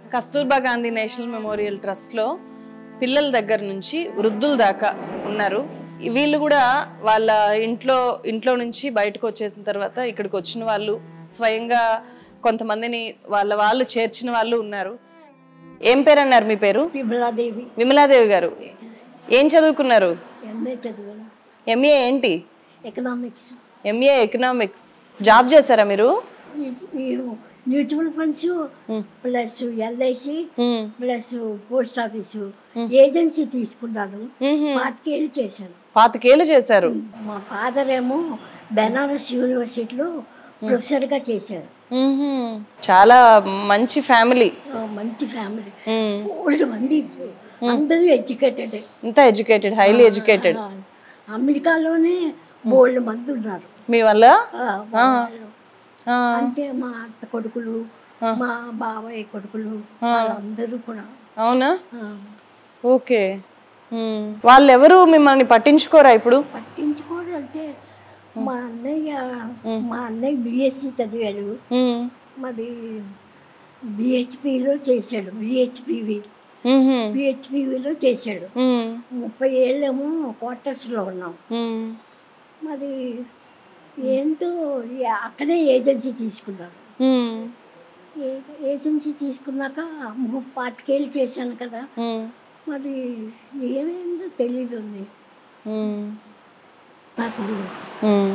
Kasturba Gandhi national memorial ట్రస్ట్లో పిల్లల దగ్గర నుంచి వృద్ధుల దాకా ఉన్నారు వీళ్ళు కూడా వాళ్ళ ఇంట్లో ఇంట్లో నుంచి బయటకు వచ్చేసిన తర్వాత ఇక్కడికి వచ్చిన వాళ్ళు స్వయంగా కొంతమందిని వాళ్ళ వాళ్ళు చేర్చిన వాళ్ళు ఉన్నారు ఏం పేరు అన్నారు మీ పేరు విమలాదేవి విమలాదేవి గారు ఏం చదువుకున్నారు ఎంఏ చదివాను ఎంఏ ఏంటి ఎకనామిక్స్ ఎంఏ ఎకనామిక్స్ జాబ్ చేశారా మీరు మ్యూచువల్ ఫండ్స్ ప్లస్ ఎల్ఐసి మ్మ్. ప్లస్ పోస్ట్ ఆఫీసు ఏజెన్సీ తీసుకున్నాను మ్మ్. పాతికేళ్ళు చేశాను పాతికేళ్ళు చేశారు మా ఫాదర్ ఏమో బెనారస్ యూనివర్సిటీలో ప్రొఫెసర్గా చేశారు మ్మ్. చాలా మంచి ఫ్యామిలీ ఆ, మంచి ఫ్యామిలీ మ్మ్. ఓల్డ్ మంది అందరూ ఎడ్యుకేటెడ్ ఇంత ఎడ్యుకేటెడ్ హైలీ ఎడ్యుకేటెడ్ అమెరికాలోనే బోల్డ్ మంది ఉన్నారు మీ వల్ల ఆ, మా వాళ్ళు. ఆ, అంటే మా అత్త కొడుకులు మా బాబాయ్ కొడుకులు వాళ్ళందరూ కూడా అవునా ఆ, ఓకే మ్మ్. వాళ్ళు ఎవరు మిమ్మల్ని పట్టించుకోరా ఇప్పుడు పట్టించుకోవడం అంటే మా అన్నయ్య మా అన్నయ్య బిఎస్సి చదివాడు మ్మ్. మరి బిహెచ్పిలో చేశాడు బిహెచ్పివి మ్మ్. బిహెచ్పివిలో చేశాడు మ్మ్. ముప్పై ఏళ్ళేమో క్వార్టర్స్లో ఉన్నాం మ్మ్. మరి ఏంటో ఈ అక్కడే ఏజెన్సీ తీసుకున్నాను మ్మ్. ఏ- ఏజెన్సీ తీసుకున్నాక ము- పాతికేళ్ళు చేశాను కదా మ్మ్. మరి ఏమైందో తెలీదు మ్మ్. నాకు మ్మ్.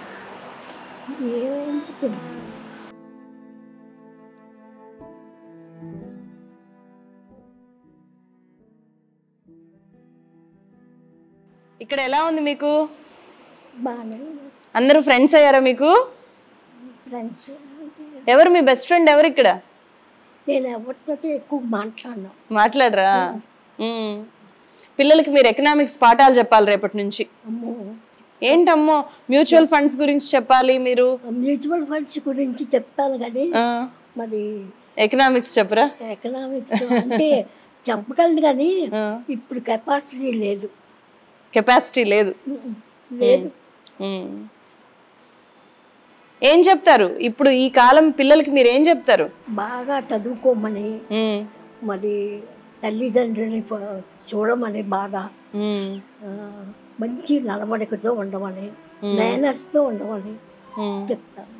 ఏమైందో తెలియదు ఇక్కడ ఎలా ఉంది మీకు బాగానే అందరూ ఫ్రెండ్స్ అయ్యారా మీకు ఫ్రెండ్స్ అంటే ఎవరు మీ బెస్ట్ ఫ్రెండ్ ఎవరు ఇక్కడ నేను ఎవరితో ఎక్కువ మాట్లాడినా మాట్లాడరా మ్మ్. పిల్లలకి మీరు ఎకనామిక్స్ పాఠాలు చెప్పాలి రేపటి నుంచి అమ్మో ఏంటమ్మో మ్యూచువల్ ఫండ్స్ గురించి చెప్పాలి మీరు మ్యూచువల్ ఫండ్స్ గురించి చెప్తాను కానీ ఆ, మరి ఎకనామిక్స్ చెప్పరా ఎకనామిక్స్ అంటే చెప్పగలను కానీ ఆ, ఇప్పుడు కెపాసిటీ లేదు కెపాసిటీ లేదు ఉమ్, లేదు మ్మ్. ఏం చెప్తారు ఇప్పుడు ఈ కాలం పిల్లలకి మీరు ఏం చెప్తారు బాగా చదువుకోమని మ్మ్. మరి తల్లిదండ్రులని ప- చూడమని బాగా మ్మ్. ఆ, మంచి నడవడికతో ఉండమని మేనర్స్తో ఉండమని మ్మ్. చెప్తాను